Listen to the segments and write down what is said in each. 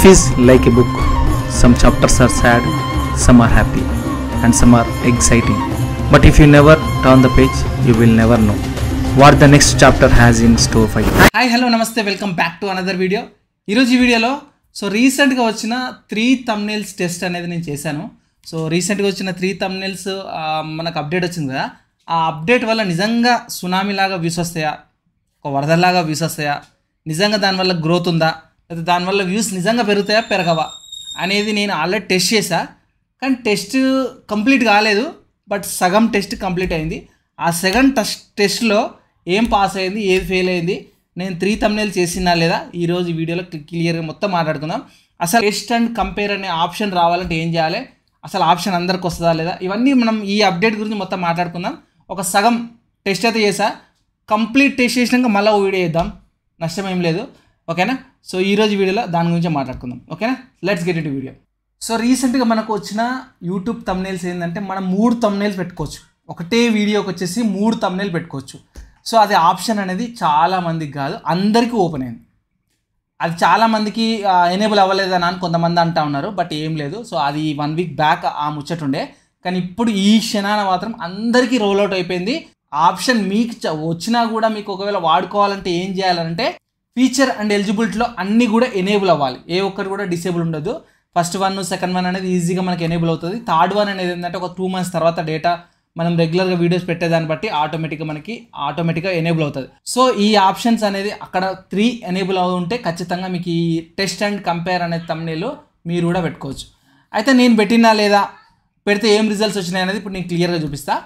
Life is like a book. Some chapters are sad, some are happy, and some are exciting. But if you never turn the page, you will never know what the next chapter has in store for you. Hi hello నమస్తే welcome back to another video ఈరోజు ఈ వీడియోలో so రీసెంట్గా వచ్చిన three thumbnails test అనేది నేను చేశాను so రీసెంట్గా వచ్చిన త్రీ తమ్నెల్స్ మనకు అప్డేట్ వచ్చింది కదా ఆ అప్డేట్ వల్ల నిజంగా సునామీ లాగా వ్యూస్ వస్తాయా ఒక వరదలాగా వ్యూస్ వస్తాయా నిజంగా దానివల్ల గ్రోత్ ఉందా లేదా దానివల్ల వ్యూస్ నిజంగా పెరుగుతాయా పెరగవా అనేది నేను ఆల్రెడీ టెస్ట్ చేశా కానీ టెస్ట్ కంప్లీట్ కాలేదు బట్ సగం టెస్ట్ కంప్లీట్ అయింది ఆ సెకండ్ టెస్ట్ టెస్ట్లో ఏం పాస్ అయింది ఏది ఫెయిల్ అయింది నేను త్రీ తమ్నేల్ చేసినా లేదా ఈరోజు ఈ వీడియోలో క్లియర్గా మొత్తం మాట్లాడుకుందాం అసలు టెస్ట్ అండ్ కంపేర్ అనే ఆప్షన్ రావాలంటే ఏం చేయాలి అసలు ఆప్షన్ అందరికి వస్తుందా లేదా ఇవన్నీ మనం ఈ అప్డేట్ గురించి మొత్తం మాట్లాడుకుందాం ఒక సగం టెస్ట్ అయితే చేసా కంప్లీట్ టెస్ట్ చేసినాక మళ్ళీ ఓ వీడియో చేద్దాం నష్టం ఏం లేదు ఓకేనా సో ఈరోజు వీడియోలో దాని గురించి మాట్లాడుకుందాం ఓకేనా let's get it video so రీసెంట్గా మనకు వచ్చిన యూట్యూబ్ తమ్నేల్స్ ఏంటంటే మనం మూడు తమ్నేల్స్ పెట్టుకోవచ్చు ఒకటే వీడియోకి వచ్చేసి మూడు తమ్నేల్ పెట్టుకోవచ్చు సో అది ఆప్షన్ అనేది చాలా మందికి కాదు అందరికీ ఓపెన్ అయింది అది చాలా మందికి ఎనేబుల్ అవ్వలేదని అని కొంతమంది అంటా ఉన్నారు బట్ ఏం లేదు సో అది వన్ వీక్ బ్యాక్ ఆ ముచ్చట ఉండే కానీ ఇప్పుడు ఈ క్షణాన మాత్రం అందరికీ రోల్ అవుట్ అయిపోయింది ఆప్షన్ మీకు చ- వచ్చినా కూడా మీకు ఒకవేళ వాడుకోవాలంటే ఏం చేయాలంటే ఫీచర్ అండ్ ఎలిజిబిలిటీలో అన్నీ కూడా ఎనేబుల్ అవ్వాలి ఏ ఒక్కటి కూడా డిసేబుల్ ఉండదు ఫస్ట్ వన్ సెకండ్ వన్ అనేది ఈజీగా మనకి ఎనేబుల్ అవుతుంది థర్డ్ వన్ అనేది ఏంటంటే ఒక టూ మంత్స్ తర్వాత డేటా మనం రెగ్యులర్గా వీడియోస్ పెట్టేదాన్ని బట్టి ఆటోమేటిక్గా మనకి ఆటోమేటిక్గా ఎనేబుల్ అవుతుంది సో ఈ ఆప్షన్స్ అనేది అక్కడ త్రీ ఎనేబుల్ ఉంటే ఖచ్చితంగా మీకు ఈ టెస్ట్ అండ్ కంపేర్ అనే తమ్నేలు మీరు కూడా పెట్టుకోవచ్చు అయితే నేను పెట్టినా లేదా పెడితే ఏం రిజల్ట్స్ వచ్చినాయి అనేది ఇప్పుడు నేను క్లియర్గా చూపిస్తా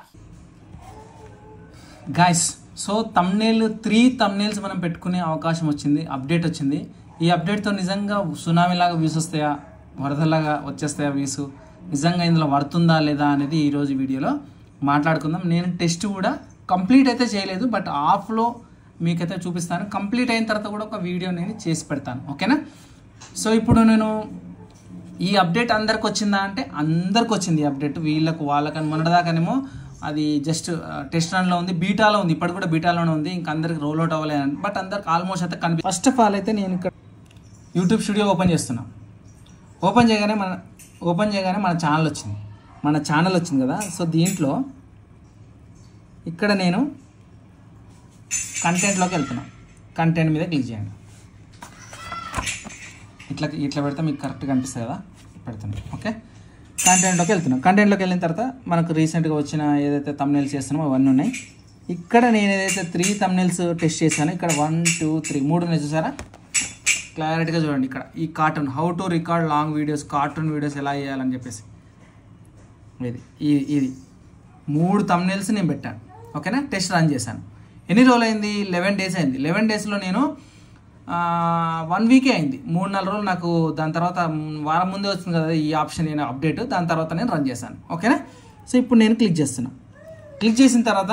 guys so thumbnail three thumbnails మనం పెట్టుకునే అవకాశం వచ్చింది అప్డేట్ వచ్చింది ఈ అప్డేట్తో నిజంగా సునామీ లాగా వ్యూస్ వస్తాయా వరదలాగా వచ్చేస్తాయా వ్యూస్ నిజంగా ఇందులో పడుతుందా లేదా అనేది ఈరోజు వీడియోలో మాట్లాడుకుందాం నేను టెస్ట్ కూడా కంప్లీట్ అయితే చేయలేదు బట్ ఆఫ్లో మీకైతే చూపిస్తాను కంప్లీట్ అయిన తర్వాత కూడా ఒక వీడియో నేను చేసి పెడతాను ఓకేనా సో ఇప్పుడు నేను ఈ అప్డేట్ అందరికి వచ్చిందా అంటే అందరికి వచ్చింది ఈ అప్డేట్ వీళ్ళకు వాళ్ళకని మొన్నటిదాకానేమో అది జస్ట్ టెస్ట్ రన్లో ఉంది బీటాలో ఉంది ఇప్పటి కూడా బీటాలోనే ఉంది ఇంకా అందరికి రోల్ అవుట్ అవ్వలేదు బట్ అందరికి ఆల్మోస్ట్ అయితే కనిపి ఫస్ట్ ఆఫ్ ఆల్ అయితే నేను ఇక్కడ యూట్యూబ్ స్టూడియో ఓపెన్ చేస్తున్నా ఓపెన్ చేయగానే మన ఓపెన్ చేయగానే మన ఛానల్ వచ్చింది మన ఛానల్ వచ్చింది కదా సో దీంట్లో ఇక్కడ నేను కంటెంట్లోకి వెళ్తున్నా కంటెంట్ మీద క్లిక్ చేయండి ఇట్లా ఇట్లా పెడితే మీకు కరెక్ట్గా కనిపిస్తుంది కదా పెడుతున్నాం ఓకే కంటెంట్లోకి వెళ్తున్నాం కంటెంట్లోకి వెళ్ళిన తర్వాత మనకు రీసెంట్గా వచ్చిన ఏదైతే తమ్నెల్స్ చేస్తున్నామో అవన్నీ ఉన్నాయి ఇక్కడ నేను ఏదైతే త్రీ తమ్నెల్స్ టెస్ట్ చేశానో ఇక్కడ వన్ టూ త్రీ మూడు ఉన్నాయి చూసారా క్లారిటీగా చూడండి ఇక్కడ ఈ cartoon how to record long videos cartoon videos ఎలా చేయాలని చెప్పేసి ఇది ఇది ఇది మూడు తమ్నెల్స్ నేను పెట్టాను ఓకేనా టెస్ట్ రన్ చేశాను ఎన్ని రోజులు అయింది లెవెన్ డేస్ అయింది లెవెన్ డేస్లో నేను వన్ వీకే అయింది మూడు నాలుగు రోజులు నాకు దాని తర్వాత మ్, వారం ముందే వచ్చింది కదా ఈ ఆప్షన్ నేను అప్డేట్ దాని తర్వాత నేను రన్ చేశాను ఓకేనా సో ఇప్పుడు నేను క్లిక్ చేస్తున్నా క్లిక్ చేసిన తర్వాత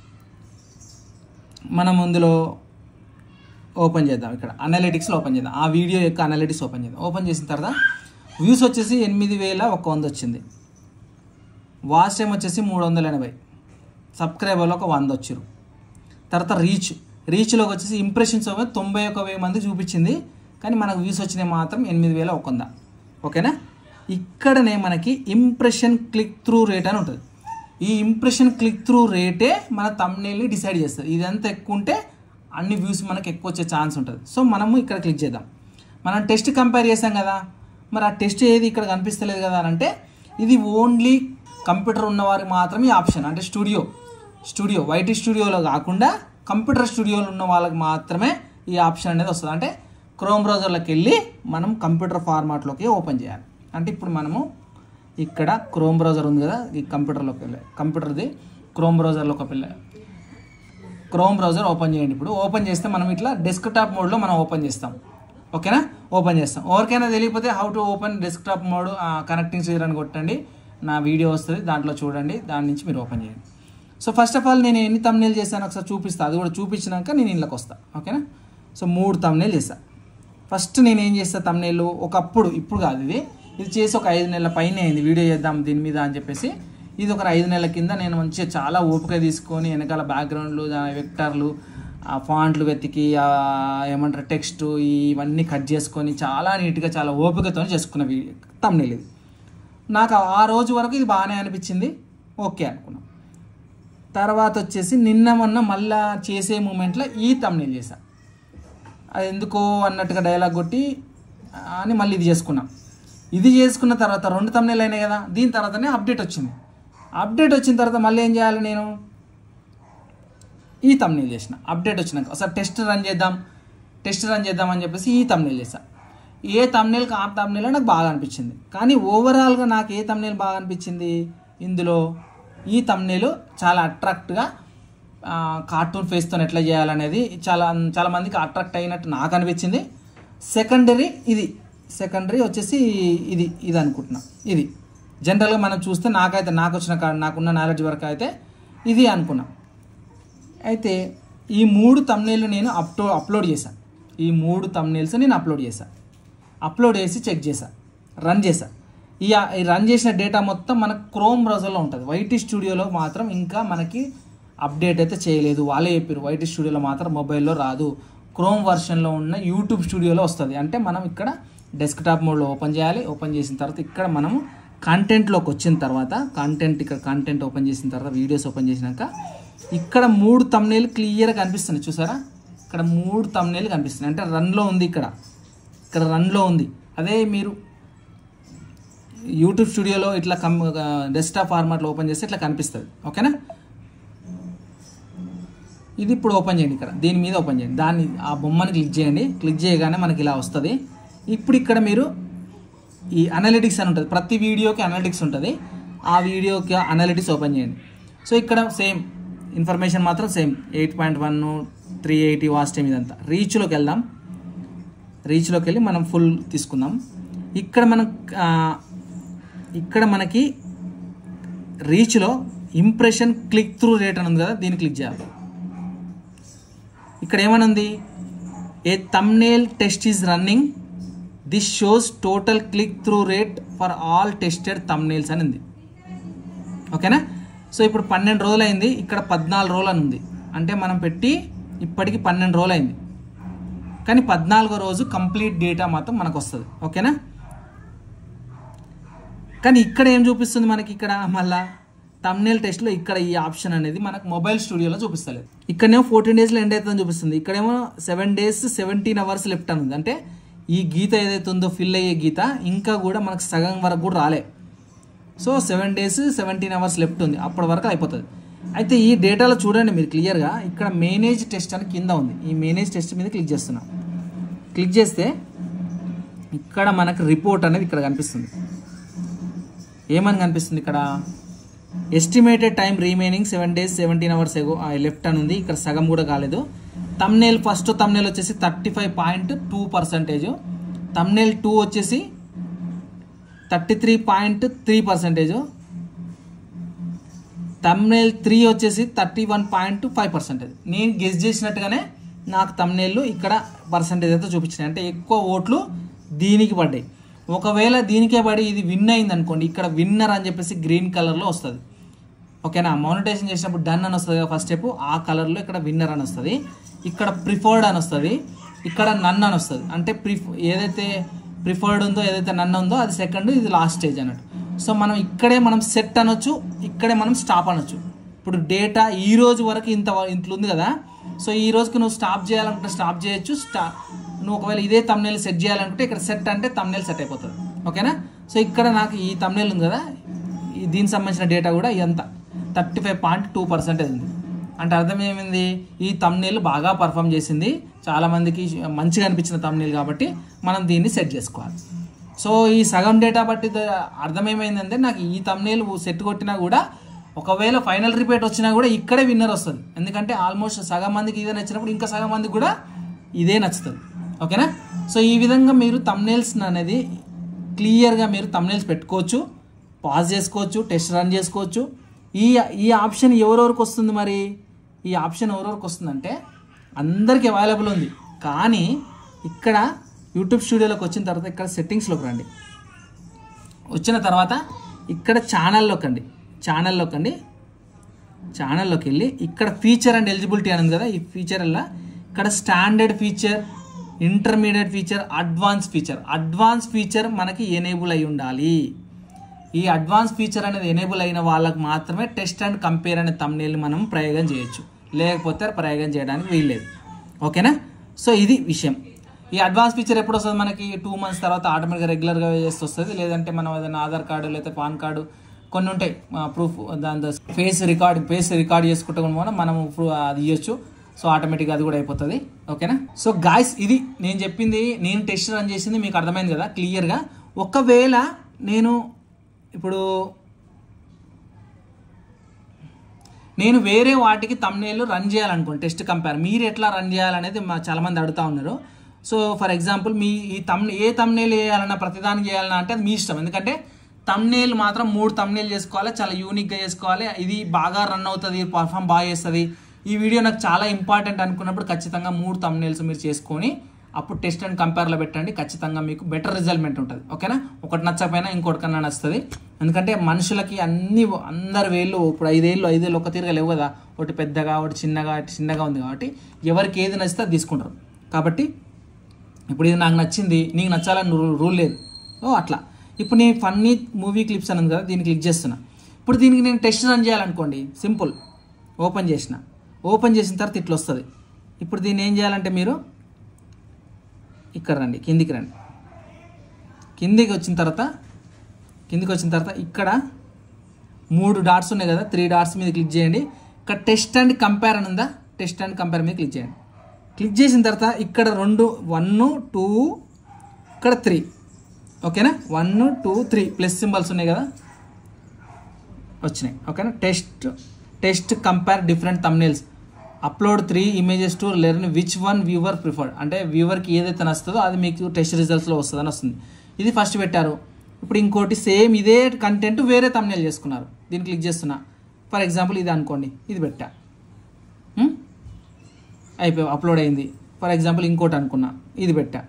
మనం అందులో ఓపెన్ చేద్దాం ఇక్కడ అనలిటిక్స్లో ఓపెన్ చేద్దాం ఆ వీడియో యొక్క అనలిటిక్స్ ఓపెన్ చేద్దాం ఓపెన్ చేసిన తర్వాత వ్యూస్ వచ్చేసి ఎనిమిది వేల ఒక వంద వచ్చింది వాచ్ టైం వచ్చేసి మూడు వందల ఎనభై సబ్స్క్రైబర్లు ఒక వంద వచ్చారు తర్వాత రీచ్ రీచ్లోకి వచ్చేసి ఇంప్రెషన్స్ ఒక తొంభై ఒక వెయ్యి మంది చూపించింది కానీ మనకు వ్యూస్ వచ్చినాయి మాత్రం ఎనిమిది వేల ఒక వంద ఓకేనా ఇక్కడనే మనకి ఇంప్రెషన్ క్లిక్ త్రూ రేట్ అని ఉంటుంది ఈ ఇంప్రెషన్ క్లిక్ త్రూ రేటే మన తమ్నేల్ని డిసైడ్ చేస్తుంది ఇదంతా ఎక్కువ ఉంటే అన్ని వ్యూస్ మనకి ఎక్కువ వచ్చే ఛాన్స్ ఉంటుంది సో మనము ఇక్కడ క్లిక్ చేద్దాం మనం టెస్ట్ కంపేర్ చేసాం కదా మరి ఆ టెస్ట్ ఏది ఇక్కడ కనిపిస్తలేదు కదా అని అంటే ఇది ఓన్లీ కంప్యూటర్ ఉన్నవారికి మాత్రమే ఈ ఆప్షన్ అంటే స్టూడియో స్టూడియో వైటీ స్టూడియోలో కాకుండా కంప్యూటర్ స్టూడియోలో ఉన్న వాళ్ళకి మాత్రమే ఈ ఆప్షన్ అనేది వస్తుంది అంటే క్రోమ్ బ్రౌజర్లోకి వెళ్ళి మనం కంప్యూటర్ ఫార్మాట్లోకి ఓపెన్ చేయాలి అంటే ఇప్పుడు మనము ఇక్కడ క్రోమ్ బ్రౌజర్ ఉంది కదా ఈ కంప్యూటర్లోకి వెళ్ళి కంప్యూటర్ది క్రోమ్ బ్రౌజర్లోకి వెళ్ళి క్రోమ్ బ్రౌజర్ ఓపెన్ చేయండి ఇప్పుడు ఓపెన్ చేస్తే మనం ఇట్లా డెస్క్టాప్ మోడ్లో మనం ఓపెన్ చేస్తాం ఓకేనా ఓపెన్ చేస్తాం ఎవరికైనా తెలియకపోతే how to open desktop mode connecting చేయర్ అని కొట్టండి నా వీడియో వస్తుంది దాంట్లో చూడండి దాని నుంచి మీరు ఓపెన్ చేయండి సో ఫస్ట్ ఆఫ్ ఆల్ నేను ఎన్ని తమ్నేల్ చేశాను ఒకసారి చూపిస్తాను అది కూడా చూపించినాక నేను ఇళ్ళకి వస్తాను ఓకేనా సో మూడు తమ్నేల్ చేస్తాను ఫస్ట్ నేను ఏం చేస్తా తమ్నేలు ఒకప్పుడు ఇప్పుడు కాదు ఇది ఇది చేసి ఒక ఐదు నెలల పైన అయింది వీడియో చేద్దాం దీని మీద అని చెప్పేసి ఇది ఒక ఐదు నెలల కింద నేను మంచిగా చాలా ఓపిక తీసుకొని వెనకాల బ్యాక్గ్రౌండ్లు దాని వెక్టర్లు ఆ ఫాంట్లు వెతికి ఆ ఏమంటారు టెక్స్ట్ ఇవన్నీ కట్ చేసుకొని చాలా నీట్గా చాలా ఓపికతో చేసుకున్న వీడియో తమ్నేల్ ఇది నాకు ఆ రోజు వరకు ఇది బాగానే అనిపించింది ఓకే అనుకున్నాం తర్వాత వచ్చేసి నిన్న మొన్న మళ్ళా చేసే మూమెంట్లో ఈ తమ్నేల్ చేశా అది ఎందుకో అన్నట్టుగా డైలాగ్ కొట్టి అని మళ్ళీ ఇది చేసుకున్నాం ఇది చేసుకున్న తర్వాత రెండు తమ్నేలు అయినాయి కదా దీని తర్వాతనే అప్డేట్ వచ్చింది అప్డేట్ వచ్చిన తర్వాత మళ్ళీ ఏం చేయాలి నేను ఈ తమ్నేల్ చేసిన అప్డేట్ వచ్చినాక ఒకసారి టెస్ట్ రన్ చేద్దాం టెస్ట్ రన్ చేద్దాం అని చెప్పేసి ఈ తమ్నేల్ చేసా ఏ తమ్నేల్కి ఆ తమ్నేల్ నాకు బాగా అనిపించింది కానీ ఓవరాల్గా నాకు ఏ తమ్నేల్ బాగా అనిపించింది ఇందులో ఈ తమ్నేలు చాలా అట్రాక్ట్గా కార్టూన్ ఫేస్తో ఎట్లా చేయాలనేది చాలా చాలా మందికి అట్రాక్ట్ అయినట్టు నాకు అనిపించింది సెకండరీ ఇది సెకండరీ వచ్చేసి ఇది ఇది అనుకుంటున్నా ఇది జనరల్గా మనం చూస్తే నాకైతే నాకు వచ్చిన కా- నాకున్న నాలెడ్జ్ వరకు అయితే ఇది అనుకున్నా అయితే ఈ మూడు తమ్నేళ్ళు నేను అప్లో అప్లోడ్ చేశాను ఈ మూడు తమ్నేల్స్ నేను అప్లోడ్ చేశాను అప్లోడ్ చేసి చెక్ చేశా రన్ చేశా ఈ ఈ రన్ చేసిన డేటా మొత్తం మనకు క్రోమ్ బ్రౌజర్లో ఉంటుంది వైటీ స్టూడియోలో మాత్రం ఇంకా మనకి అప్డేట్ అయితే చేయలేదు వాళ్ళే చెప్పారు వైటీ స్టూడియోలో మాత్రం మొబైల్లో రాదు క్రోమ్ వర్షన్లో ఉన్న యూట్యూబ్ స్టూడియోలో వస్తుంది అంటే మనం ఇక్కడ డెస్క్టాప్ మోడ్లో ఓపెన్ చేయాలి ఓపెన్ చేసిన తర్వాత ఇక్కడ మనము కంటెంట్లోకి వచ్చిన తర్వాత కంటెంట్ ఇక్కడ కంటెంట్ ఓపెన్ చేసిన తర్వాత వీడియోస్ ఓపెన్ చేసినాక ఇక్కడ మూడు తమ్నేలు క్లియర్గా కనిపిస్తున్నాయి చూసారా ఇక్కడ మూడు తమ్నేలు కనిపిస్తున్నాయి అంటే రన్లో ఉంది ఇక్కడ ఇక్కడ రన్లో ఉంది అదే మీరు యూట్యూబ్ స్టూడియోలో ఇట్లా కం డెస్క్టాప్ ఫార్మాట్లో ఓపెన్ చేస్తే ఇట్లా కనిపిస్తుంది ఓకేనా ఇది ఇప్పుడు ఓపెన్ చేయండి ఇక్కడ దీని మీద ఓపెన్ చేయండి దాన్ని ఆ బొమ్మని క్లిక్ చేయండి క్లిక్ చేయగానే మనకి ఇలా వస్తుంది ఇప్పుడు ఇక్కడ మీరు ఈ అనలిటిక్స్ అని ఉంటుంది ప్రతి వీడియోకి అనలిటిక్స్ ఉంటుంది ఆ వీడియోకి అనలిటిక్స్ ఓపెన్ చేయండి సో ఇక్కడ సేమ్ ఇన్ఫర్మేషన్ మాత్రం same eight point one three eighty watch time ఇదంతా రీచ్లోకి వెళ్దాం రీచ్లోకి వెళ్ళి మనం ఫుల్ తీసుకుందాం ఇక్కడ మనం ఆ, ఇక్కడ మనకి రీచ్లో ఇంప్రెషన్ క్లిక్ త్రూ రేట్ అని ఉంది కదా దీన్ని క్లిక్ చేయాలి ఇక్కడ ఏమని ఉంది a thumbnail test is running this shows total click through rate for all tested thumbnails అని ఉంది ఓకేనా సో ఇప్పుడు పన్నెండు రోజులు అయింది ఇక్కడ పద్నాలుగు రోజులు అని ఉంది అంటే మనం పెట్టి ఇప్పటికి పన్నెండు రోజులు అయింది కానీ పద్నాలుగో రోజు కంప్లీట్ డేటా మాత్రం మనకు వస్తుంది ఓకేనా కానీ ఇక్కడ ఏం చూపిస్తుంది మనకి ఇక్కడ మళ్ళా తమ్నేల్ టెస్ట్లో ఇక్కడ ఈ ఆప్షన్ అనేది మనకు మొబైల్ స్టూడియోలో చూపిస్తలేదు ఇక్కడనేమో ఫోర్టీన్ డేస్లో ఎండ్ అవుతుందని చూపిస్తుంది ఇక్కడేమో seven days seventeen hours left అని ఉంది అంటే ఈ గీత ఏదైతే ఉందో ఫిల్ అయ్యే గీత ఇంకా కూడా మనకు సగం వరకు కూడా రాలే so seven days seventeen hours left ఉంది అప్పటి వరకు అయిపోతుంది అయితే ఈ డేటాలో చూడండి మీరు క్లియర్గా ఇక్కడ మేనేజ్ టెస్ట్ అని కింద ఉంది ఈ మేనేజ్ టెస్ట్ మీద క్లిక్ చేస్తున్నాం క్లిక్ చేస్తే ఇక్కడ మనకు రిపోర్ట్ అనేది ఇక్కడ కనిపిస్తుంది ఏమని కనిపిస్తుంది ఇక్కడ estimated time remaining seven days seventeen hours ago left అని ఉంది ఇక్కడ సగం కూడా కాలేదు తమ్నేల్ ఫస్ట్ తమ్నేల్ వచ్చేసి thirty five point two percentage thumbnail two వచ్చేసి thirty three point three percentage thumbnail three వచ్చేసి thirty one point five percentage నేను గెస్ చేసినట్టుగానే నాకు తమ్నేళ్ళు ఇక్కడ పర్సంటేజ్ అయితే చూపించినాయి అంటే ఎక్కువ ఓట్లు దీనికి పడ్డాయి ఒకవేళ దీనికే పడి ఇది విన్ అయింది అనుకోండి ఇక్కడ విన్నర్ అని చెప్పేసి గ్రీన్ కలర్లో వస్తుంది ఓకేనా మానిటైజేషన్ చేసినప్పుడు డన్ అని వస్తుంది కదా ఫస్ట్ స్టెప్ ఆ కలర్లో ఇక్కడ విన్నర్ అని వస్తుంది ఇక్కడ ప్రిఫర్డ్ అని వస్తుంది ఇక్కడ నన్ అని వస్తుంది అంటే ప్రిఫ్ ఏదైతే ప్రిఫర్డ్ ఉందో ఏదైతే నన్ ఉందో అది సెకండ్ ఇది లాస్ట్ స్టేజ్ అన్నట్టు సో మనం ఇక్కడే మనం సెట్ అనొచ్చు ఇక్కడే మనం స్టాప్ అనొచ్చు ఇప్పుడు డేటా ఈ రోజు వరకు ఇంత ఇంట్లో ఉంది కదా సో ఈ రోజుకి నువ్వు స్టాప్ చేయాలనుకుంటే స్టాప్ చేయొచ్చు స్టా నువ్వు ఒకవేళ ఇదే తమ్నేల్ సెట్ చేయాలనుకుంటే ఇక్కడ సెట్ అంటే తమ్నేల్ సెట్ అయిపోతుంది ఓకేనా సో ఇక్కడ నాకు ఈ తమ్నేల్ ఉంది కదా ఈ దీనికి సంబంధించిన డేటా కూడా ఎంత thirty five point two percentage ఉంది అంటే అర్థం ఏమైంది ఈ తమ్నేల్ బాగా పర్ఫామ్ చేసింది చాలామందికి మంచిగా అనిపించిన తమ్నేల్ కాబట్టి మనం దీన్ని సెట్ చేసుకోవాలి సో ఈ సగం డేటా బట్టి ద- అర్థం ఏమైందంటే నాకు ఈ తమ్నేల్ సెట్ కొట్టినా కూడా ఒకవేళ ఫైనల్ రిపేట్ వచ్చినా కూడా ఇక్కడే విన్నర్ వస్తుంది ఎందుకంటే ఆల్మోస్ట్ సగం మందికి ఇదే నచ్చినప్పుడు ఇంకా సగం మందికి కూడా ఇదే నచ్చుతుంది ఓకేనా సో ఈ విధంగా మీరు తమ్నేల్స్ అనేది క్లియర్గా మీరు తమ్నేల్స్ పెట్టుకోవచ్చు పాజ్ చేసుకోవచ్చు టెస్ట్ రన్ చేసుకోవచ్చు ఈ ఈ ఆప్షన్ ఎవరెవరికి వస్తుంది మరి ఈ ఆప్షన్ ఎవరెవరికి వస్తుందంటే అందరికీ అవైలబుల్ ఉంది కానీ ఇక్కడ యూట్యూబ్ స్టూడియోలోకి వచ్చిన తర్వాత ఇక్కడ సెట్టింగ్స్లోకి రండి వచ్చిన తర్వాత ఇక్కడ ఛానల్లోకి అండి ఛానల్లోకి అండి ఛానల్లోకి వెళ్ళి ఇక్కడ ఫీచర్ అండ్ ఎలిజిబిలిటీ అని ఉంది కదా ఈ ఫీచర్ వల్ల ఇక్కడ standard feature intermediate feature advance feature advance feature మనకి ఎనేబుల్ అయి ఉండాలి ఈ అడ్వాన్స్ ఫీచర్ అనేది ఎనేబుల్ అయిన వాళ్ళకి మాత్రమే టెస్ట్ అండ్ కంపేర్ అనే తమ్నేల్ మనం ప్రయోగం చేయొచ్చు లేకపోతే ప్రయోగం చేయడానికి వీల్లేదు ఓకేనా సో ఇది విషయం ఈ అడ్వాన్స్ ఫీచర్ ఎప్పుడు వస్తుంది మనకి టూ మంత్స్ తర్వాత ఆటోమేటిక్గా రెగ్యులర్గా చేసి వస్తుంది లేదంటే మనం ఏదైనా ఆధార్ కార్డు లేదా పాన్ కార్డు కొన్ని ఉంటాయి ప్రూఫ్ దాని ఫేస్ రికార్డ్ ఫేస్ రికార్డ్ చేసుకుంటే కూడా మనం ప్రూ- అది ఇవ్వచ్చు సో ఆటోమేటిక్గా అది కూడా అయిపోతుంది ఓకేనా సో గాయస్ ఇది నేను చెప్పింది నేను టెస్ట్ రన్ చేసింది మీకు అర్థమైంది కదా క్లియర్గా ఒకవేళ నేను ఇప్పుడు నేను వేరే వాటికి తమ్నేళ్ళు రన్ చేయాలనుకోండి టెస్ట్ కంపేర్ మీరు ఎట్లా రన్ చేయాలనేది మా చాలామంది అడుగుతా ఉన్నారు సో ఫర్ ఎగ్జాంపుల్ మీ ఈ తమ్ ఏ తమ్నేల్ వేయాలన్నా ప్రతిదానికి చేయాలన్నా అంటే అది మీ ఇష్టం ఎందుకంటే తమ్నేల్ మాత్రం మూడు తమ్నేల్ చేసుకోవాలి చాలా యూనిక్గా చేసుకోవాలి ఇది బాగా రన్ అవుతుంది పర్ఫామ్ బాగా చేస్తుంది ఈ వీడియో నాకు చాలా ఇంపార్టెంట్ అనుకున్నప్పుడు ఖచ్చితంగా మూడు తమ్నేల్స్ మీరు చేసుకొని అప్పుడు టెస్ట్ అండ్ కంపేర్లో పెట్టండి ఖచ్చితంగా మీకు బెటర్ రిజల్ట్మెంట్ ఉంటుంది ఓకేనా ఒకటి నచ్చకపోయినా ఇంకోటి కన్నా నచ్చుతుంది ఎందుకంటే మనుషులకి అన్ని అందరి వేళ్ళు ఇప్పుడు ఐదేళ్ళు ఐదేళ్ళు ఒక తీరుగా లేవు కదా ఒకటి పెద్దగా ఒకటి చిన్నగా ఒకటి చిన్నగా ఉంది కాబట్టి ఎవరికి ఏది నచ్చితే అది తీసుకుంటారు కాబట్టి ఇప్పుడు ఇది నాకు నచ్చింది నీకు నచ్చాలని రూ- రూల్ లేదు ఓ అట్లా ఇప్పుడు నేను ఫన్నీ మూవీ క్లిప్స్ అని ఉంది కదా దీన్ని క్లిక్ చేస్తున్నా ఇప్పుడు దీనికి నేను టెస్ట్ రన్ చేయాలనుకోండి సింపుల్ ఓపెన్ చేసిన ఓపెన్ చేసిన తర్వాత ఇట్లా వస్తుంది ఇప్పుడు దీన్ని ఏం చేయాలంటే మీరు ఇక్కడ రండి కిందికి రండి కిందికి వచ్చిన తర్వాత కిందికి వచ్చిన తర్వాత ఇక్కడ మూడు డాట్స్ ఉన్నాయి కదా త్రీ డాట్స్ మీద క్లిక్ చేయండి ఇక్కడ టెస్ట్ అండ్ కంపేర్ అని ఉందా టెస్ట్ అండ్ కంపేర్ మీద క్లిక్ చేయండి క్లిక్ చేసిన తర్వాత ఇక్కడ రెండు వన్ టూ ఇక్కడ త్రీ ఓకేనా one two three plus symbols ఉన్నాయి కదా వచ్చినాయి ఓకేనా test test compare different thumbnails upload three images to learn which one viewer preferred అంటే వ్యూవర్కి ఏదైతే నచ్చుతుందో అది మీకు టెస్ట్ రిజల్ట్స్లో వస్తుందని వస్తుంది ఇది ఫస్ట్ పెట్టారు ఇప్పుడు ఇంకోటి సేమ్ ఇదే కంటెంట్ వేరే తమ్నేల్ చేసుకున్నారు దీన్ని క్లిక్ చేస్తున్నా ఫర్ ఎగ్జాంపుల్ ఇది అనుకోండి ఇది పెట్టా హ్మ్? అయిపోయి అప్లోడ్ అయింది ఫర్ ఎగ్జాంపుల్ ఇంకోటి అనుకున్నా ఇది పెట్టా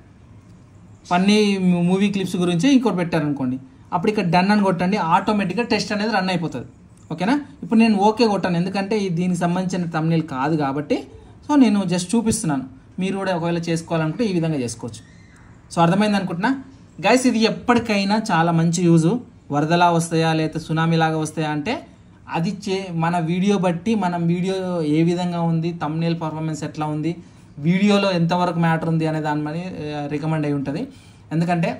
ఫన్నీ మూవీ క్లిప్స్ గురించి ఇంకోటి పెట్టారనుకోండి అప్పుడు ఇక్కడ డన్ అని కొట్టండి ఆటోమేటిక్గా టెస్ట్ అనేది రన్ అయిపోతుంది ఓకేనా ఇప్పుడు నేను ఓకే కొట్టాను ఎందుకంటే ఇది దీనికి సంబంధించిన తమ్నేల్ కాదు కాబట్టి సో నేను జస్ట్ చూపిస్తున్నాను మీరు కూడా ఒకవేళ చేసుకోవాలనుకుంటే ఈ విధంగా చేసుకోవచ్చు సో అర్థమైంది అనుకుంటున్నా గైస్ ఇది ఎప్పటికైనా చాలా మంచి యూజు వరదలా వస్తాయా లేకపోతే సునామీ లాగా వస్తాయా అంటే అది చే మన వీడియో బట్టి మనం వీడియో ఏ విధంగా ఉంది తమ్నేల్ పర్ఫార్మెన్స్ ఎట్లా ఉంది వీడియోలో ఎంతవరకు మ్యాటర్ ఉంది అనే దాని మీద రికమెండ్ అయి ఉంటుంది ఎందుకంటే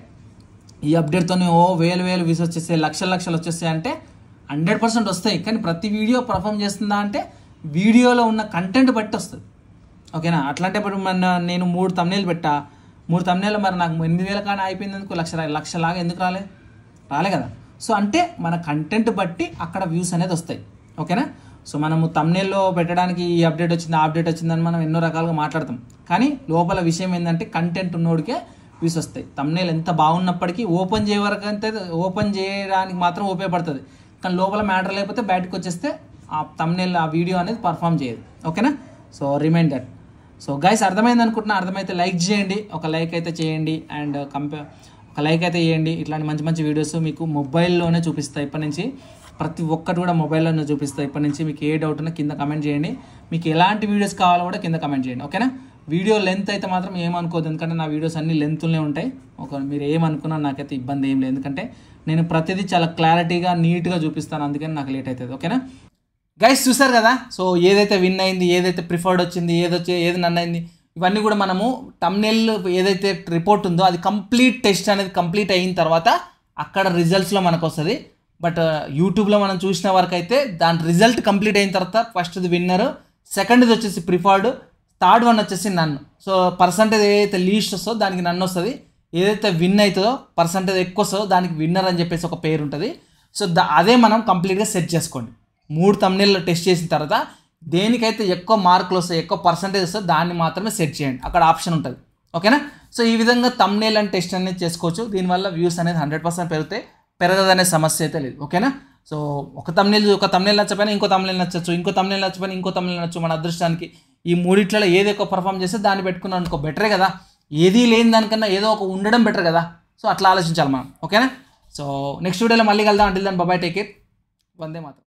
ఈ అప్డేట్తోనే ఓ వేలు వేలు వ్యూస్ వచ్చేస్తాయి లక్షల లక్షలు వచ్చేస్తాయి అంటే హండ్రెడ్ పర్సెంట్ వస్తాయి కానీ ప్రతి వీడియో పర్ఫామ్ చేస్తుందా అంటే వీడియోలో ఉన్న కంటెంట్ బట్టి వస్తుంది ఓకేనా అట్లాంటి ఇప్పుడు మన నేను మూడు తమ్నేలు పెట్టా మూడు తమ్నేలు మరి నాకు ఎనిమిది వేల కానీ అయిపోయింది ఎందుకు లక్ష లక్షలాగా ఎందుకు రాలే రాలే కదా సో అంటే మన కంటెంట్ బట్టి అక్కడ వ్యూస్ అనేది వస్తాయి ఓకేనా సో మనము తమ్నేల్లో పెట్టడానికి ఈ అప్డేట్ వచ్చింది ఆ అప్డేట్ వచ్చిందని మనం ఎన్నో రకాలుగా మాట్లాడతాం కానీ లోపల విషయం ఏంటంటే కంటెంట్ ఉన్నోడికే వ్యూస్ వస్తాయి తమ్నేల్ ఎంత బాగున్నప్పటికీ ఓపెన్ చేయ వరకు అంటే ఓపెన్ చేయడానికి మాత్రం ఉపయోగపడుతుంది కానీ లోపల మ్యాటర్ లేకపోతే బయటకు వచ్చేస్తే ఆ తమ్నేల్ ఆ వీడియో అనేది పర్ఫామ్ చేయదు ఓకేనా so remind that so guys అర్థమైంది అనుకుంటున్నా అర్థమైతే లైక్ చేయండి ఒక లైక్ అయితే చేయండి అండ్ కంపే ఒక లైక్ అయితే చేయండి ఇట్లాంటి మంచి మంచి వీడియోస్ మీకు మొబైల్లోనే చూపిస్తాయి ఇప్పటి నుంచి ప్రతి ఒక్కటి కూడా మొబైల్లోనే చూపిస్తాయి ఇప్పటి నుంచి మీకు ఏ డౌట్ ఉన్నా కింద కమెంట్ చేయండి మీకు ఎలాంటి వీడియోస్ కావాలో కూడా కింద కమెంట్ చేయండి ఓకేనా వీడియో లెంత్ అయితే మాత్రం ఏమనుకోవద్దు ఎందుకంటే నా వీడియోస్ అన్ని లెంత్లోనే ఉంటాయి ఒక మీరు ఏమనుకున్నా నాకైతే ఇబ్బంది ఏం లేదు ఎందుకంటే నేను ప్రతిదీ చాలా క్లారిటీగా నీట్గా చూపిస్తాను అందుకని నాకు లేట్ అవుతుంది ఓకేనా గైస్ చూసారు కదా సో ఏదైతే విన్ అయింది ఏదైతే ప్రిఫర్డ్ వచ్చింది ఏదొచ్చి ఏది నన్ను అయింది ఇవన్నీ కూడా మనము తమ్నెల్ ఏదైతే రిపోర్ట్ ఉందో అది కంప్లీట్ టెస్ట్ అనేది కంప్లీట్ అయిన తర్వాత అక్కడ రిజల్ట్స్లో మనకు వస్తుంది బట్ యూట్యూబ్లో మనం చూసిన వరకు అయితే దాని రిజల్ట్ కంప్లీట్ అయిన తర్వాత ఫస్ట్ది విన్నర్ సెకండ్ది వచ్చేసి ప్రిఫర్డ్ థర్డ్ వన్ వచ్చేసి నన్ను సో పర్సంటేజ్ ఏదైతే లీస్ట్ వస్తుందో దానికి నన్ను వస్తుంది ఏదైతే విన్ అవుతుందో పర్సంటేజ్ ఎక్కువ వస్తుందో దానికి విన్నర్ అని చెప్పేసి ఒక పేరు ఉంటుంది సో దా అదే మనం కంప్లీట్గా సెట్ చేసుకోండి మూడు తమ్నేల్లో టెస్ట్ చేసిన తర్వాత దేనికైతే ఎక్కువ మార్కులు వస్తాయి ఎక్కువ పర్సంటేజ్ వస్తాయి దాన్ని మాత్రమే సెట్ చేయండి అక్కడ ఆప్షన్ ఉంటుంది ఓకేనా సో ఈ విధంగా తమ్నేల్ అండ్ టెస్ట్ అనేది చేసుకోవచ్చు దీనివల్ల వ్యూస్ అనేది హండ్రెడ్ పర్సెంట్ పెరుగుతాయి పెరగదనే సమస్య అయితే లేదు ఓకేనా సో ఒక తమ్నేల్ ఒక తమ్నేల్ నచ్చపోయినా ఇంకో తమ్నేల్ నచ్చచ్చు ఇంకో తమ్నేల్ నచ్చపోయినా ఇంకో తమ్నేల్ నచ్చు మన అదృష్టానికి ఈ మూడిట్లలో ఏది ఎక్కువ పర్ఫామ్ చేస్తే దాన్ని పెట్టుకున్నాం అనుకో బెటరే కదా ఏది లేని దానికన్నా ఏదో ఒక ఉండడం బెటర్ కదా సో అట్లా ఆలోచించాలి మనం ఓకేనా సో నెక్స్ట్ వీడియోలో మళ్ళీ కలుద్దాం అంటే దాని బాబాయ్ టేక్ ఇట్ వందే మాత్రం